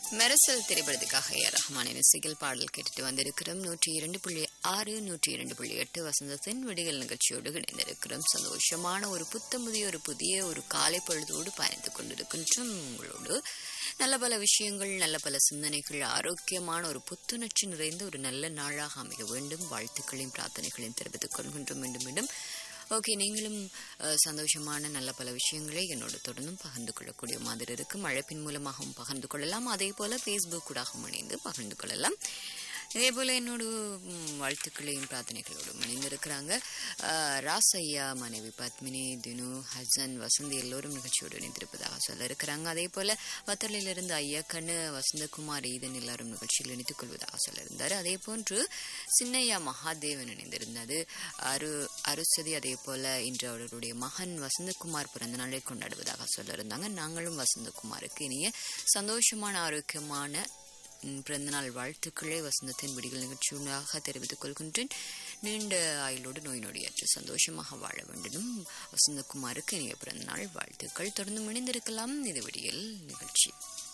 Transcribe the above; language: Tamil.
மெரசல் திரைப்படத்துக்காக ஏ ரஹ்மானின் இசையில் பாடல் கேட்டுட்டு வந்திருக்கிறோம் நூற்றி இரண்டு புள்ளி ஆறு நூற்றி இரண்டு புள்ளி எட்டு வசந்தத்தின் விடிகள் நிகழ்ச்சியோடு இணைந்திருக்கிறோம் சந்தோஷமான ஒரு புத்தமுதிய ஒரு புதிய ஒரு காலை பொழுதோடு பயணித்துக் கொண்டிருக்கின்றோம் உங்களோடு நல்ல பல விஷயங்கள் நல்ல பல சிந்தனைகள் ஆரோக்கியமான ஒரு புத்துணர்ச்சி நிறைந்த ஒரு நல்ல நாளாக அமைய வேண்டும் வாழ்த்துக்களையும் பிரார்த்தனைகளையும் தெரிவித்துக் கொள்கின்றோம் மீண்டும் மீண்டும் ஓகே நீங்களும் அஹ், சந்தோஷமான நல்ல பல விஷயங்களை என்னோட தொடர்ந்தும் பகிர்ந்து கொள்ளக்கூடிய மாதிரி இருக்கும் அழைப்பின் மூலமாகவும் பகிர்ந்து கொள்ளலாம் அதே போல ஃபேஸ்புக் கூடாகவும் இணைந்து பகிர்ந்து கொள்ளலாம் இதே போல என்னோட ம், வாழ்த்துக்களையும் பிரார்த்தனைகளோடும் இணைந்திருக்கிறாங்க அஹ், ராசையா மனைவி பத்மினி தினு ஹசன் வசந்தி எல்லோரும் நிகழ்ச்சியோடு இணைந்திருப்பதாக சொல்ல இருக்கிறாங்க அதே போல வத்தலிலிருந்து ஐயக்கண்ணு வசந்தகுமார் ஈதன் எல்லாரும் நிகழ்ச்சியில் இணைத்துக் கொள்வதாக சொல்ல இருந்தார் அதே போன்று சின்னையா மகாதேவன் இணைந்திருந்தது அரு அருசதி அதே போல இன்று அவர்களுடைய மகன் வசந்தகுமார் பிறந்த நாளை கொண்டாடுவதாக சொல்ல இருந்தாங்க நாங்களும் வசந்தகுமாருக்கு இனிய சந்தோஷமான ஆரோக்கியமான ம், பிறந்தநாள் வாழ்த்துக்களை வசந்தத்தின் விடிகள் நிகழ்ச்சியாக தெரிவித்துக் கொள்கின்றேன் நீண்ட ஆயுளோடு நோய் நொடியற்று சந்தோஷமாக வாழ வேண்டும் வசந்தகுமாருக்கு இனிய பிறந்தநாள் வாழ்த்துக்கள் தொடர்ந்து இணைந்திருக்கலாம் இது விடியல் நிகழ்ச்சி